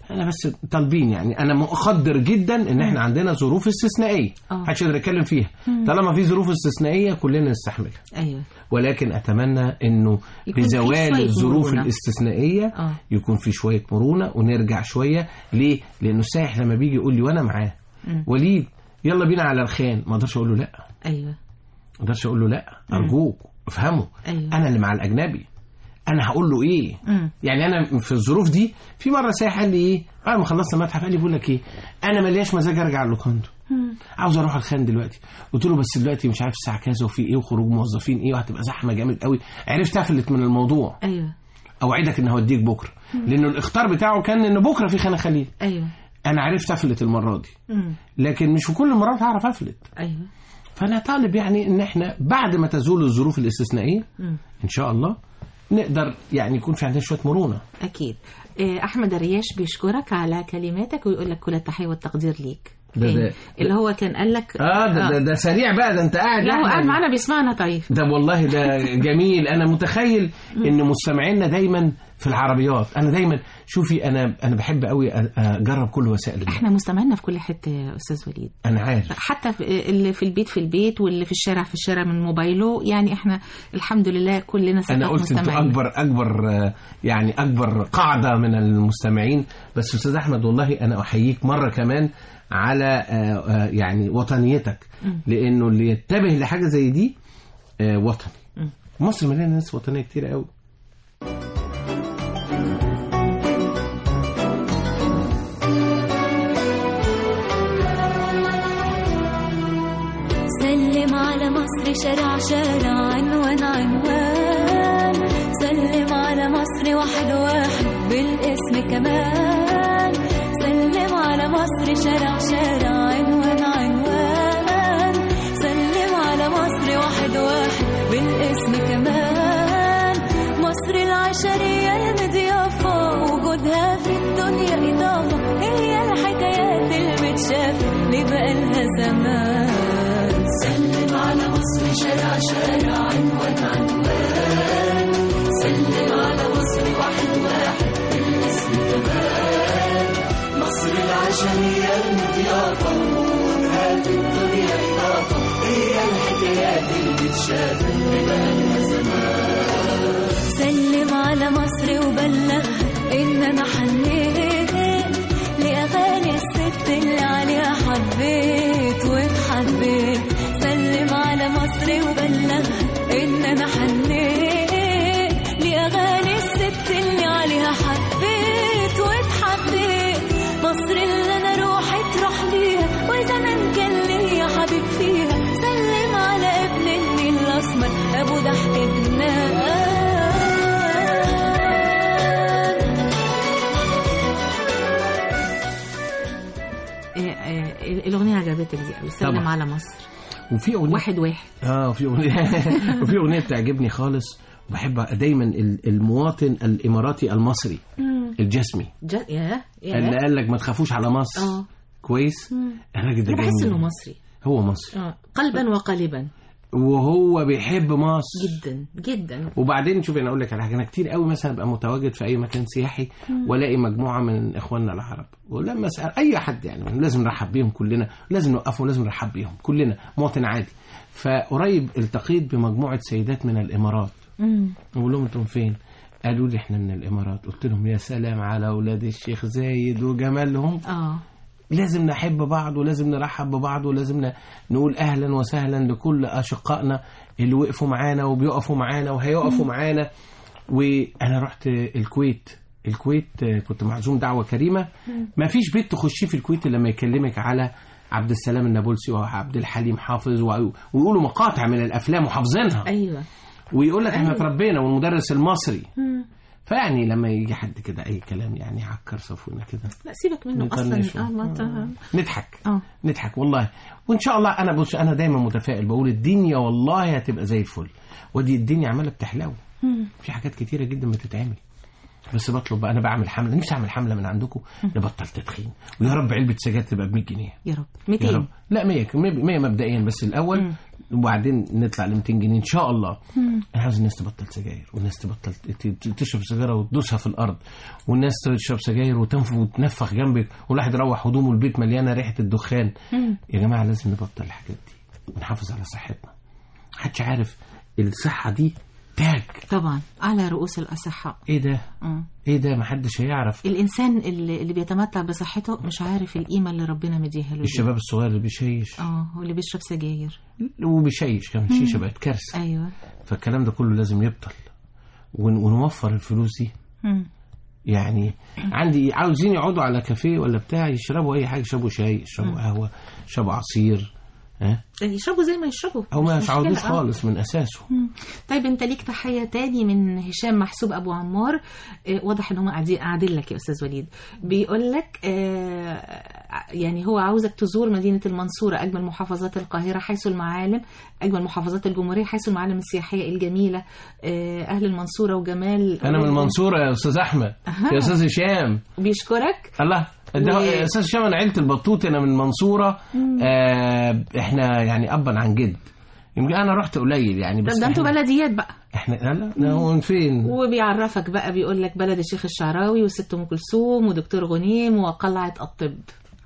انا بس طالبين يعني انا مقدر جدا ان احنا عندنا ظروف استثنائيه آه. محدش يقدر يتكلم فيها طالما في ظروف استثنائيه كلنا نستحملها ايوه ولكن اتمنى انه يكون في بزوال شوية الظروف مرونة. الاستثنائيه آه. يكون في شويه مرونه ونرجع شويه ليه؟ لانه السائح لما بيجي يقول لي وانا معاه وليد يلا بينا على الخان ما اقدرش اقول له لا ايوه ما اقدرش اقول له لا ارجوك افهمه أيوة. انا اللي مع الاجنبي انا هقول له ايه مم. يعني انا في الظروف دي في مره سائح قال لي ايه بعد ما خلصنا المتحف قال لي بقول لك ايه انا ملياش مزاج ارجع اللوكاندو عاوز اروح الخان دلوقتي قلت له بس دلوقتي مش عارف الساعه كذا وفي ايه وخروج موظفين ايه وهتبقى زحمه جامد قوي عرفت افلت من الموضوع ايوه اوعدك ان هوديك بكره لانه الاختار بتاعه كان ان بكره في خان خليل ايوه انا عرفت افلت المره دي مم. لكن مش في كل المرات هعرف افلت ايوه فانا طالب يعني ان احنا بعد ما تزول الظروف الاستثنائيه مم. ان شاء الله نقدر يعني يكون في عندنا شويه مرونه اكيد آه، احمد الرياش بيشكرك على كلماتك ويقول لك كل التحيه والتقدير ليك ده- تاني. ده- اللي هو كان قال لك اه ده, ده, ده سريع بقى ده انت قاعد لا هو أحمد. قاعد معانا بيسمعنا طيب ده والله ده جميل انا متخيل ان مستمعينا دايما في العربيات انا دايما شوفي انا انا بحب قوي أ- اجرب كل وسائل النقل. احنا مستمعينا في كل حته يا استاذ وليد انا عارف حتى في اللي في البيت في البيت واللي في الشارع في الشارع من موبايله يعني احنا الحمد لله كلنا ستة انا قلت انتوا مستمعين. اكبر اكبر آه، يعني اكبر قاعده من المستمعين بس استاذ احمد والله انا احييك مره كمان على آه، آه، يعني وطنيتك لانه اللي ينتبه لحاجه زي دي آه، وطني مصر مليانه ناس وطنيه كتير قوي سلم على مصر شارع شارع عنوان عنوان سلم على مصر واحد واحد بالاسم كمان سلم على مصر شارع شارع عنوان عنوان سلم على مصر واحد واحد بالاسم كمان مصر العشرية المضيافة وجودها في الدنيا إضافة هي الحكايات اللي بتشاف اللي بقالها زمان سلم على مصر شارع شارع عنوان عنوان سلم على مصر واحد واحد بالاسم كمان مصر العشرية المضيافة وجودها في الدنيا إضافة هي الحكايات اللي بتشاف اللي بقالها زمان سلم على مصر وبلغ إن أنا حنيت لأغاني الست اللي عليها حبيت واتحبيت سلم على مصر وبلغ إن أنا حنيت لأغاني الست اللي عليها حبيت واتحبيت مصر اللي أنا روحي تروح ليها وزمان كان ليا حبيب فيها سلم على ابن النيل الأسمر أبو ضحك جنان آه، آه، الاغنيه عجبتك دي قوي سلم طبعا. على مصر وفي اغنيه واحد واحد اه في اغنيه وفي اغنيه بتعجبني خالص وبحب دايما ال- المواطن الاماراتي المصري الجسمي جا... يا اللي يا قال لك ما تخافوش على مصر اه كويس الراجل ده انا بحس جميل. انه مصري هو مصري اه قلبا وقالبا وهو بيحب مصر جدا جدا وبعدين شوف انا اقول لك على حاجه انا كتير قوي مثلا ابقى متواجد في اي مكان سياحي والاقي مجموعه من اخواننا العرب ولما اسال اي حد يعني لازم نرحب بيهم كلنا لازم نوقفهم لازم نرحب بيهم كلنا مواطن عادي فقريب التقيت بمجموعه سيدات من الامارات مم. بقول لهم انتم فين قالوا لي احنا من الامارات قلت لهم يا سلام على اولاد الشيخ زايد وجمالهم اه لازم نحب بعض ولازم نرحب ببعض ولازم ن- نقول اهلا وسهلا لكل اشقائنا اللي وقفوا معانا وبيقفوا معانا وهيقفوا معانا وانا رحت الكويت الكويت كنت معزوم دعوه كريمه ما فيش بيت تخشيه في الكويت إلا لما يكلمك على عبد السلام النابلسي وعبد الحليم حافظ و- ويقولوا مقاطع من الافلام وحافظينها ايوه ويقول لك احنا اتربينا والمدرس المصري فيعني لما يجي حد كده اي كلام يعني يعكر صفونا كده لا سيبك منه نطنشه. اصلا اه ما ت- نضحك اه نضحك والله وان شاء الله انا بص انا دايما متفائل بقول الدنيا والله هتبقى زي الفل ودي الدنيا عماله بتحلو في حاجات كتيره جدا بتتعمل بس بطلب بقى انا بعمل حمله نفسي اعمل حمله من عندكم نبطل تدخين ويا رب علبه سجاير تبقى ب 100 جنيه يا رب يا 200 رب لا 100 100 مبدئيا بس الاول وبعدين نطلع ل 200 جنيه ان شاء الله انا عاوز الناس تبطل سجاير والناس تبطل ت- ت- تشرب سيجاره وتدوسها في الارض والناس تشرب سجاير وتنف وتنفخ جنبك والواحد يروح هدومه البيت مليانه ريحه الدخان يا جماعه لازم نبطل الحاجات دي ونحافظ على صحتنا محدش عارف الصحه دي تاج طبعا على رؤوس الأصحاء ايه ده مم. ايه ده محدش هيعرف الإنسان اللي, اللي بيتمتع بصحته مش عارف القيمة اللي ربنا مديها له دي. الشباب الصغير اللي بيشيش اه واللي بيشرب سجاير وبيشيش كمان الشيشه بقت كارثه ايوه فالكلام ده كله لازم يبطل ون- ونوفر الفلوس دي مم. يعني عندي عاوزين يقعدوا على كافيه ولا بتاع يشربوا اي حاجه يشربوا شاي يشربوا قهوه يشربوا عصير ها يشربوا زي ما يشربوا او ما مش مشكلة. يتعودوش آه. خالص من اساسه طيب انت ليك تحيه تاني من هشام محسوب ابو عمار اه واضح ان هم قاعدين قاعدين لك يا استاذ وليد بيقول لك اه يعني هو عاوزك تزور مدينه المنصوره اجمل محافظات القاهره حيث المعالم اجمل محافظات الجمهوريه حيث المعالم السياحيه الجميله اه اهل المنصوره وجمال انا من المنصوره يا استاذ احمد يا استاذ هشام بيشكرك الله ده و- يا استاذ هشام انا عيله البطوط انا من المنصوره آه احنا يعني ابا عن جد يمكن انا رحت قليل يعني طب بس ده انتوا إحنا- بلديات بقى احنا لا لا ده هو من فين وبيعرفك بقى بيقول لك بلد الشيخ الشعراوي وست ام كلثوم ودكتور غنيم وقلعه الطب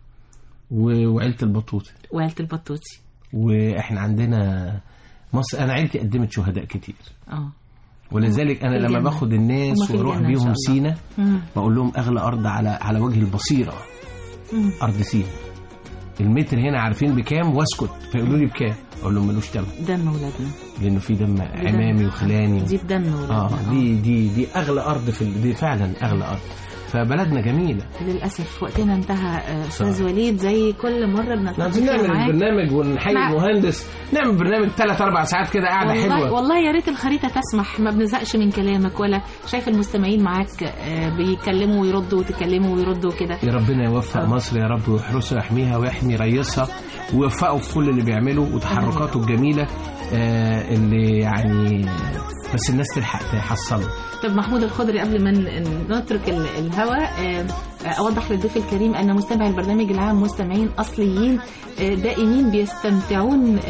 و- وعيله البطوط وعيله البطوطي واحنا عندنا مصر انا عيلتي قدمت شهداء كتير اه ولذلك انا في لما الجنة. باخد هما الناس في واروح الجنة إن بيهم شاء الله. سينا مم. بقول لهم اغلى ارض على على وجه البصيره مم. ارض سينا المتر هنا عارفين بكام واسكت فيقولوا لي بكام اقول لهم ملوش تمن دم ولادنا لانه في دم عمامي وخلاني دي بدم ولادنا اه دي دي دي اغلى ارض في ال- دي فعلا اغلى ارض فبلدنا جميله للاسف وقتنا انتهى آه، استاذ صح. وليد زي كل مره بنلتقي عايزين فيها نعمل معاك البرنامج ونحيي مع- المهندس نعمل برنامج ثلاث اربع ساعات كده قاعده والله حلوه والله يا ريت الخريطه تسمح ما بنزهقش من كلامك ولا شايف المستمعين معاك آه، بيكلموا ويردوا وتكلموا ويردوا كده يا ربنا يوفق آه. مصر يا رب ويحرسها ويحميها ويحمي رئيسها ويوفقه في كل اللي بيعمله وتحركاته الجميله آه اللي يعني بس الناس تلحق تحصله طب محمود الخضري قبل ما ن- نترك ال- الهواء آه، آه، اوضح للضيف الكريم ان مستمعي البرنامج العام مستمعين اصليين آه، دائمين بيستمتعون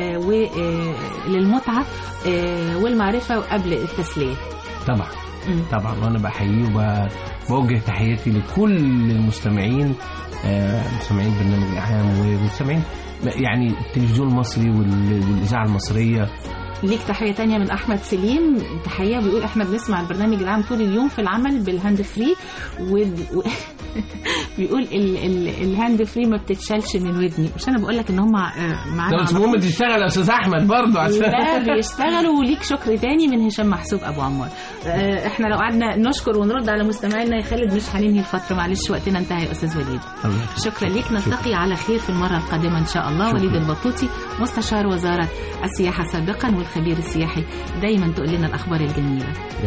للمتعه والمعرفه قبل التسليه طبعا مم. طبعا وانا بحييه وبوجه تحياتي لكل المستمعين آه، مستمعين البرنامج العام ومستمعين يعني التلفزيون المصري وال- والاذاعه المصريه ليك تحية تانية من أحمد سليم تحية بيقول إحنا بنسمع البرنامج العام طول اليوم في العمل بالهاند فري و... و... بيقول ال... ال... الهاند فري ما بتتشالش من ودني مش أنا بقول لك إن هم معانا ده بس على المهم طول. تشتغل يا استاذ احمد برضه عشان لا بيشتغلوا وليك شكر تاني من هشام محسوب ابو عمار آه، احنا لو قعدنا نشكر ونرد على مستمعينا يا خالد مش هننهي الفتره معلش وقتنا انتهى يا استاذ وليد الله يخليك. شكرا ليك نلتقي على خير في المره القادمه ان شاء الله شكراً. وليد البطوطي مستشار وزاره السياحه سابقا والخبير السياحي دايما تقول لنا الاخبار الجميله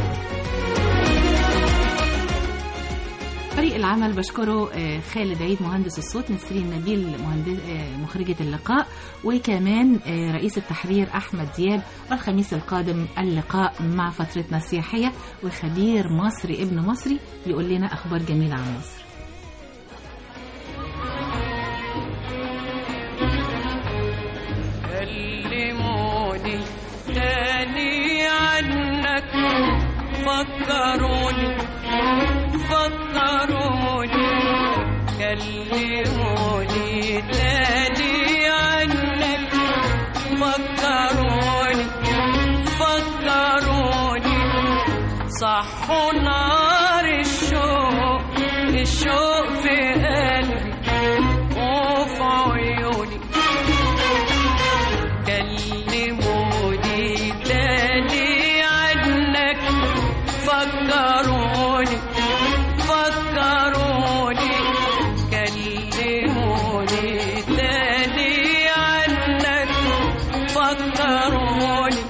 فريق العمل بشكره آه، خالد عيد مهندس الصوت نسرين نبيل مهندس آه، مخرجة اللقاء وكمان آه، رئيس التحرير أحمد دياب والخميس القادم اللقاء مع فترتنا السياحية وخبير مصري ابن مصري يقول لنا أخبار جميلة عن مصر كلموني تاني عنك فكروني فكروني كلموني تاني عنك فكروني فكروني صحوا نار الشوق الشوق في قلبي وفي عيوني كلموني تاني عنك فكروني فكروني كلموني تاني عنك فكروني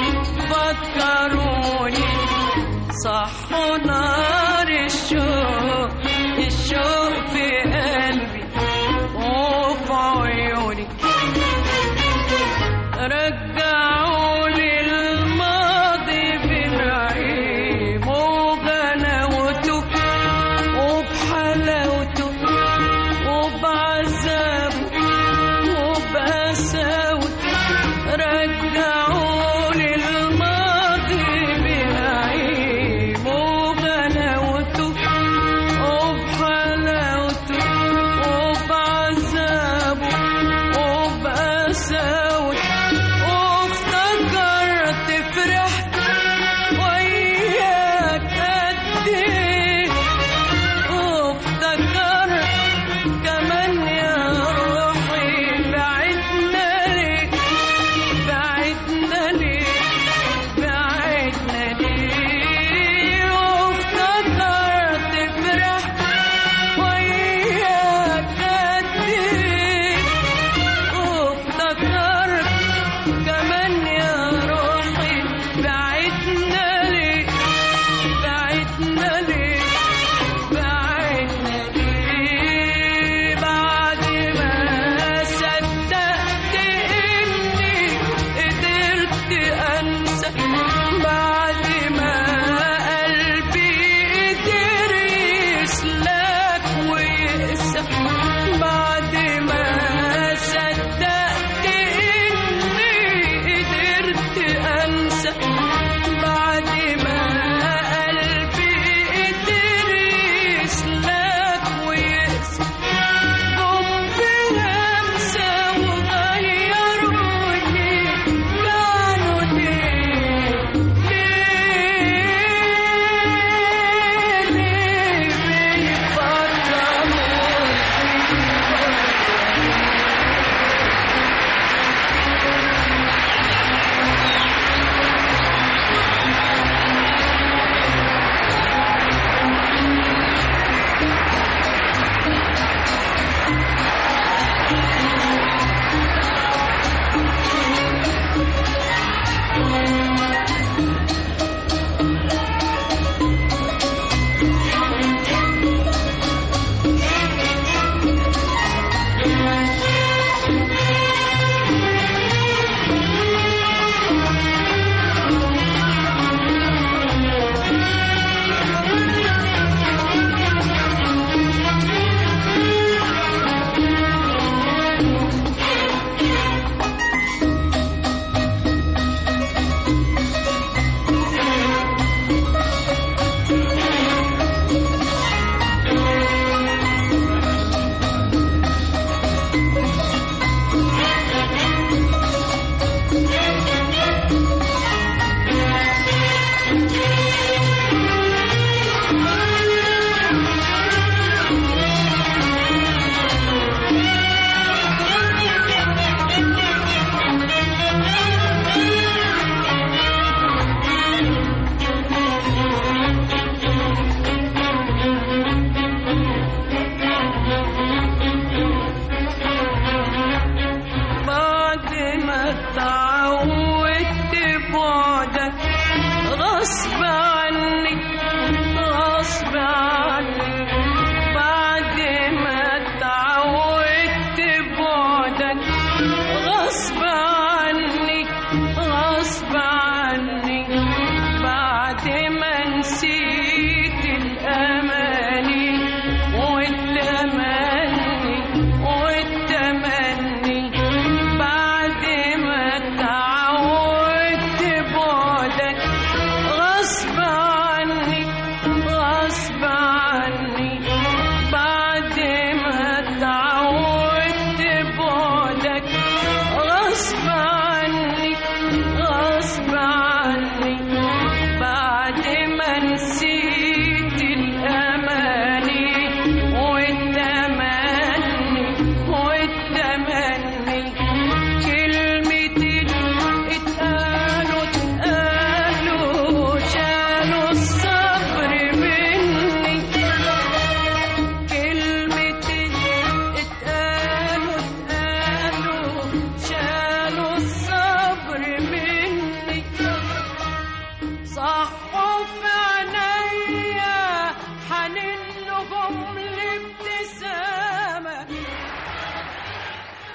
فكروني صحوا نار الشوق الشوق في قلبي وفي عيوني رجعوا لي الماضي بنعيم وغناوته وبحلاوته وبعذابه